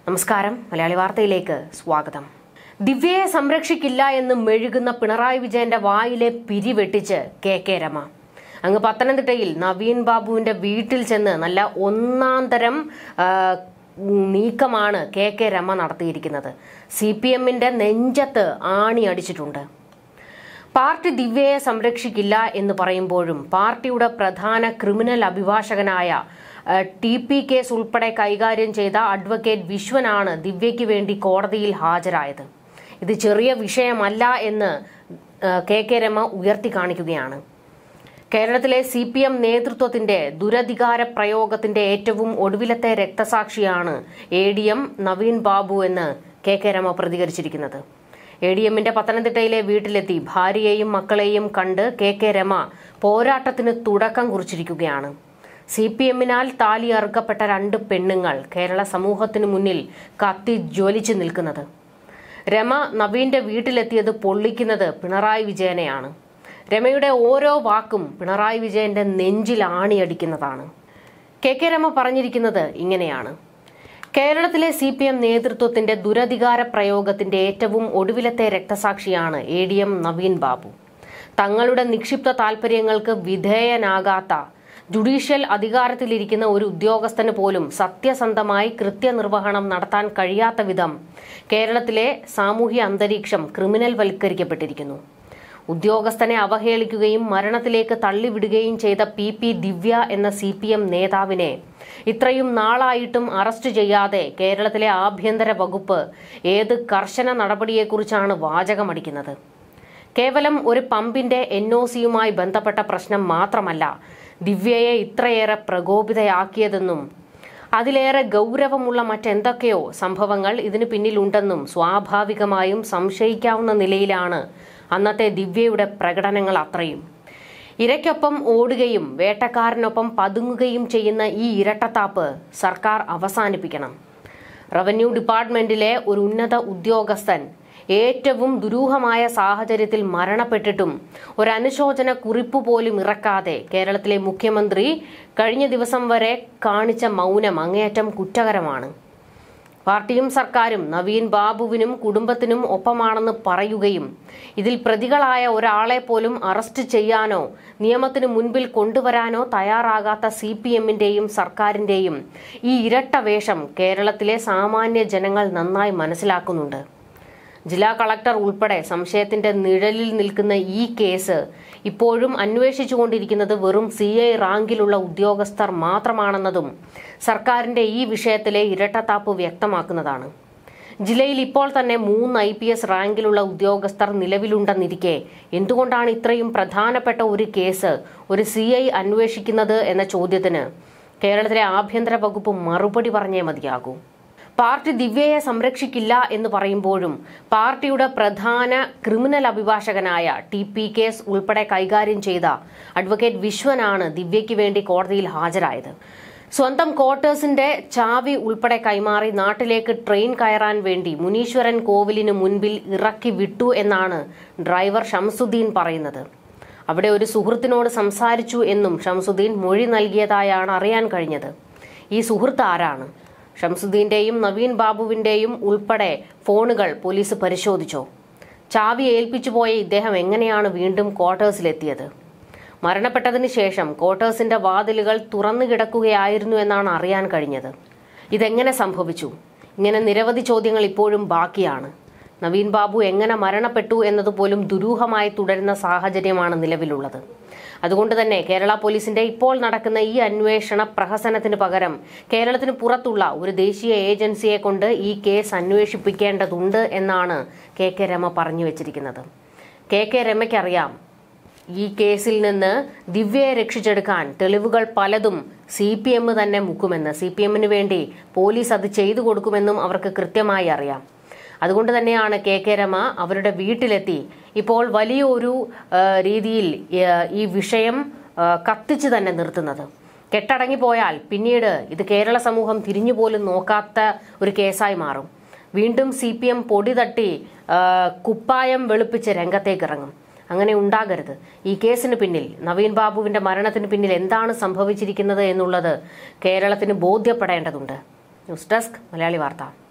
നമസ്കാരം മലയാളി വാർത്തയിലേക്ക് സ്വാഗതം ദിവ്യയെ സംരക്ഷിക്കില്ല എന്ന് മെഴുകുന്ന പിണറായി വിജയന്റെ വായിലെ പിരി വെട്ടിച്ച് കെ കെ രമ അങ്ങ് പത്തനംതിട്ടയിൽ നവീൻ ബാബുവിന്റെ വീട്ടിൽ ചെന്ന് നല്ല ഒന്നാം തരം ആ, നീക്കമാണ് കെ കെ രമ നടത്തിയിരിക്കുന്നത് സി പി എമ്മിന്റെ നെഞ്ചത്ത് ആണി അടിച്ചിട്ടുണ്ട് പാർട്ടി ദിവ്യയെ സംരക്ഷിക്കില്ല എന്ന് പറയുമ്പോഴും പാർട്ടിയുടെ പ്രധാന ക്രിമിനൽ അഭിഭാഷകനായ ഏഹ്, ടി പി കേസ് ഉൾപ്പെടെ കൈകാര്യം ചെയ്ത അഡ്വക്കേറ്റ് വിശ്വനാണ് ദിവ്യയ്ക്ക് വേണ്ടി കോടതിയിൽ ഹാജരായത് ഇത് ചെറിയ വിഷയമല്ല എന്ന് ഏഹ്, കെ കെ രമ ഉയർത്തി കാണിക്കുകയാണ് കേരളത്തിലെ സി പി എം നേതൃത്വത്തിന്റെ ദുരധികാര പ്രയോഗത്തിന്റെ ഏറ്റവും ഒടുവിലത്തെ രക്തസാക്ഷിയാണ് A D M Naveen Babu എന്ന് കെ കെ രമ പ്രതികരിച്ചിരിക്കുന്നത് എ ഡി എമ്മിന്റെ പത്തനംതിട്ടയിലെ വീട്ടിലെത്തി ഭാര്യയെയും മക്കളെയും കണ്ട് കെ കെ രമ പോരാട്ടത്തിന് തുടക്കം കുറിച്ചിരിക്കുകയാണ് സി പി എമ്മിനാൽ താലി അറുക്കപ്പെട്ട രണ്ട് പെണ്ണുങ്ങൾ കേരള സമൂഹത്തിനു മുന്നിൽ കത്തി ജ്വലിച്ചു നിൽക്കുന്നത് രമ നവീന്റെ വീട്ടിലെത്തിയത് പൊള്ളിക്കുന്നത് പിണറായി വിജയനെയാണ് രമയുടെ ഓരോ വാക്കും പിണറായി വിജയന്റെ നെഞ്ചിൽ ആണിയടിക്കുന്നതാണ് കെ കെ രമ പറഞ്ഞിരിക്കുന്നത് ഇങ്ങനെയാണ് കേരളത്തിലെ സി പി എം നേതൃത്വത്തിന്റെ ദുരധികാര പ്രയോഗത്തിന്റെ ഏറ്റവും ഒടുവിലത്തെ രക്തസാക്ഷിയാണ് A D M Naveen Babu തങ്ങളുടെ നിക്ഷിപ്ത താൽപര്യങ്ങൾക്ക് വിധേയനാകാത്ത ജുഡീഷ്യൽ അധികാരത്തിലിരിക്കുന്ന ഒരു ഉദ്യോഗസ്ഥന് പോലും സത്യസന്ധമായി കൃത്യനിർവഹണം നടത്താൻ കഴിയാത്ത വിധം കേരളത്തിലെ സാമൂഹ്യ അന്തരീക്ഷം ക്രിമിനൽ വൽക്കരിക്കപ്പെട്ടിരിക്കുന്നു ഉദ്യോഗസ്ഥനെ അവഹേളിക്കുകയും മരണത്തിലേക്ക് തള്ളിവിടുകയും ചെയ്ത പി പി ദിവ്യ എന്ന സി പി എം നേതാവിനെ ഇത്രയും നാളായിട്ടും അറസ്റ്റ് ചെയ്യാതെ കേരളത്തിലെ ആഭ്യന്തര വകുപ്പ് ഏത് കർശന നടപടിയെക്കുറിച്ചാണ് വാചകമടിക്കുന്നത് കേവലം ഒരു പമ്പിന്റെ എൻ ഒ സിയുമായി ബന്ധപ്പെട്ട പ്രശ്നം മാത്രമല്ല ദിവ്യയെ ഇത്രയേറെ പ്രകോപിതയാക്കിയതെന്നും അതിലേറെ ഗൗരവമുള്ള മറ്റെന്തൊക്കെയോ സംഭവങ്ങൾ ഇതിനു പിന്നിലുണ്ടെന്നും സ്വാഭാവികമായും സംശയിക്കാവുന്ന നിലയിലാണ് അന്നത്തെ ദിവ്യയുടെ പ്രകടനങ്ങൾ അത്രയും ഇരയ്ക്കൊപ്പം ഓടുകയും വേട്ടക്കാരനൊപ്പം പതുങ്ങുകയും ചെയ്യുന്ന ഈ ഇരട്ടത്താപ്പ് സർക്കാർ അവസാനിപ്പിക്കണം റവന്യൂ ഡിപ്പാർട്ട്മെന്റിലെ ഒരു ഉന്നത ഉദ്യോഗസ്ഥൻ ഏറ്റവും ദുരൂഹമായ സാഹചര്യത്തിൽ മരണപ്പെട്ടിട്ടും ഒരു അനുശോചന കുറിപ്പ് പോലും ഇറക്കാതെ കേരളത്തിലെ മുഖ്യമന്ത്രി കഴിഞ്ഞ ദിവസം വരെ കാണിച്ച മൗനം അങ്ങേയറ്റം കുറ്റകരമാണ് പാർട്ടിയും സർക്കാരും നവീൻ ബാബുവിനും കുടുംബത്തിനും ഒപ്പമാണെന്ന് പറയുകയും ഇതിൽ പ്രതികളായ ഒരാളെ പോലും അറസ്റ്റ് ചെയ്യാനോ നിയമത്തിന് മുൻപിൽ കൊണ്ടുവരാനോ തയ്യാറാകാത്ത സി പി എമ്മിന്റെയും സർക്കാരിന്റെയും ഈ ഇരട്ട വേഷം കേരളത്തിലെ സാമാന്യ ജനങ്ങൾ നന്നായി മനസ്സിലാക്കുന്നുണ്ട് ജില്ലാ കളക്ടർ ഉൾപ്പെടെ സംശയത്തിന്റെ നിഴലിൽ നിൽക്കുന്ന ഈ കേസ് ഇപ്പോഴും അന്വേഷിച്ചുകൊണ്ടിരിക്കുന്നത് വെറും സി ഐ റാങ്കിലുള്ള ഉദ്യോഗസ്ഥർ മാത്രമാണെന്നതും സർക്കാരിന്റെ ഈ വിഷയത്തിലെ ഇരട്ടത്താപ്പ് വ്യക്തമാക്കുന്നതാണ് ജില്ലയിൽ ഇപ്പോൾ തന്നെ മൂന്ന് ഐ പി എസ് റാങ്കിലുള്ള ഉദ്യോഗസ്ഥർ നിലവിലുണ്ടെന്നിരിക്കെ എന്തുകൊണ്ടാണ് ഇത്രയും പ്രധാനപ്പെട്ട ഒരു കേസ് ഒരു സി ഐ അന്വേഷിക്കുന്നത് എന്ന ചോദ്യത്തിന് കേരളത്തിലെ ആഭ്യന്തര വകുപ്പ് മറുപടി പറഞ്ഞേ മതിയാകൂ പാർട്ടി ദിവ്യയെ സംരക്ഷിക്കില്ല എന്ന് പറയുമ്പോഴും പാർട്ടിയുടെ പ്രധാന ക്രിമിനൽ അഭിഭാഷകനായ ടി പി കേസ് ഉൾപ്പെടെ കൈകാര്യം ചെയ്ത അഡ്വക്കേറ്റ് വിശ്വനാണ് ദിവ്യയ്ക്ക് വേണ്ടി കോടതിയിൽ ഹാജരായത് സ്വന്തം ക്വാർട്ടേഴ്സിന്റെ ചാവി ഉൾപ്പെടെ കൈമാറി നാട്ടിലേക്ക് ട്രെയിൻ കയറാൻ വേണ്ടി മുനീശ്വരൻ കോവിലിന് മുൻപിൽ ഇറക്കി വിട്ടു എന്നാണ് ഡ്രൈവർ ഷംസുദ്ദീൻ പറയുന്നത് അവിടെ ഒരു സുഹൃത്തിനോട് സംസാരിച്ചു എന്നും ഷംസുദ്ദീൻ മൊഴി നൽകിയതായാണ് അറിയാൻ കഴിഞ്ഞത് ഈ സുഹൃത്ത് ആരാണ് ഷംസുദ്ദീന്റെയും നവീൻ ബാബുവിന്റെയും ഉൾപ്പെടെ ഫോണുകൾ പോലീസ് പരിശോധിച്ചോ ചാവി ഏൽപ്പിച്ചു പോയ ഇദ്ദേഹം എങ്ങനെയാണ് വീണ്ടും ക്വാർട്ടേഴ്സിലെത്തിയത് മരണപ്പെട്ടതിന് ശേഷം ക്വാർട്ടേഴ്സിന്റെ വാതിലുകൾ തുറന്നു കിടക്കുകയായിരുന്നു എന്നാണ് അറിയാൻ കഴിഞ്ഞത് ഇതെങ്ങനെ സംഭവിച്ചു ഇങ്ങനെ നിരവധി ചോദ്യങ്ങൾ ഇപ്പോഴും ബാക്കിയാണ് നവീൻ ബാബു എങ്ങനെ മരണപ്പെട്ടു എന്നതുപോലും ദുരൂഹമായി തുടരുന്ന സാഹചര്യമാണ് നിലവിലുള്ളത് അതുകൊണ്ട് തന്നെ കേരള പോലീസിന്റെ ഇപ്പോൾ നടക്കുന്ന ഈ അന്വേഷണ പ്രഹസനത്തിന് പകരം കേരളത്തിന് പുറത്തുള്ള ഒരു ദേശീയ ഏജൻസിയെ കൊണ്ട് ഈ കേസ് അന്വേഷിപ്പിക്കേണ്ടതുണ്ട് എന്നാണ് കെ കെ രമ പറഞ്ഞു വെച്ചിരിക്കുന്നത് കെ കെ രമയ്ക്കറിയാം ഈ കേസിൽ നിന്ന് ദിവ്യയെ രക്ഷിച്ചെടുക്കാൻ തെളിവുകൾ പലതും സി പി എം തന്നെ മുക്കുമെന്ന് സി പി എമ്മിന് വേണ്ടി പോലീസ് അത് ചെയ്തു കൊടുക്കുമെന്നും അവർക്ക് കൃത്യമായി അറിയാം അതുകൊണ്ട് തന്നെയാണ് കെ കെ രമ അവരുടെ വീട്ടിലെത്തി ഇപ്പോൾ വലിയൊരു ആ, രീതിയിൽ ആ, ഈ വിഷയം ആ, കത്തിച്ച് തന്നെ നിർത്തുന്നത് കെട്ടടങ്ങിപ്പോയാൽ പിന്നീട് ഇത് കേരള സമൂഹം തിരിഞ്ഞു പോലും നോക്കാത്ത ഒരു കേസായി മാറും വീണ്ടും സി പി എം പൊടി തട്ടി ആ, കുപ്പായം വെളുപ്പിച്ച് രംഗത്തേക്ക് ഇറങ്ങും അങ്ങനെ ഉണ്ടാകരുത് ഈ കേസിന് പിന്നിൽ നവീൻ ബാബുവിന്റെ മരണത്തിന് പിന്നിൽ എന്താണ് സംഭവിച്ചിരിക്കുന്നത് എന്നുള്ളത് കേരളത്തിന് ബോധ്യപ്പെടേണ്ടതുണ്ട് ന്യൂസ് ഡെസ്ക് മലയാളി വാർത്ത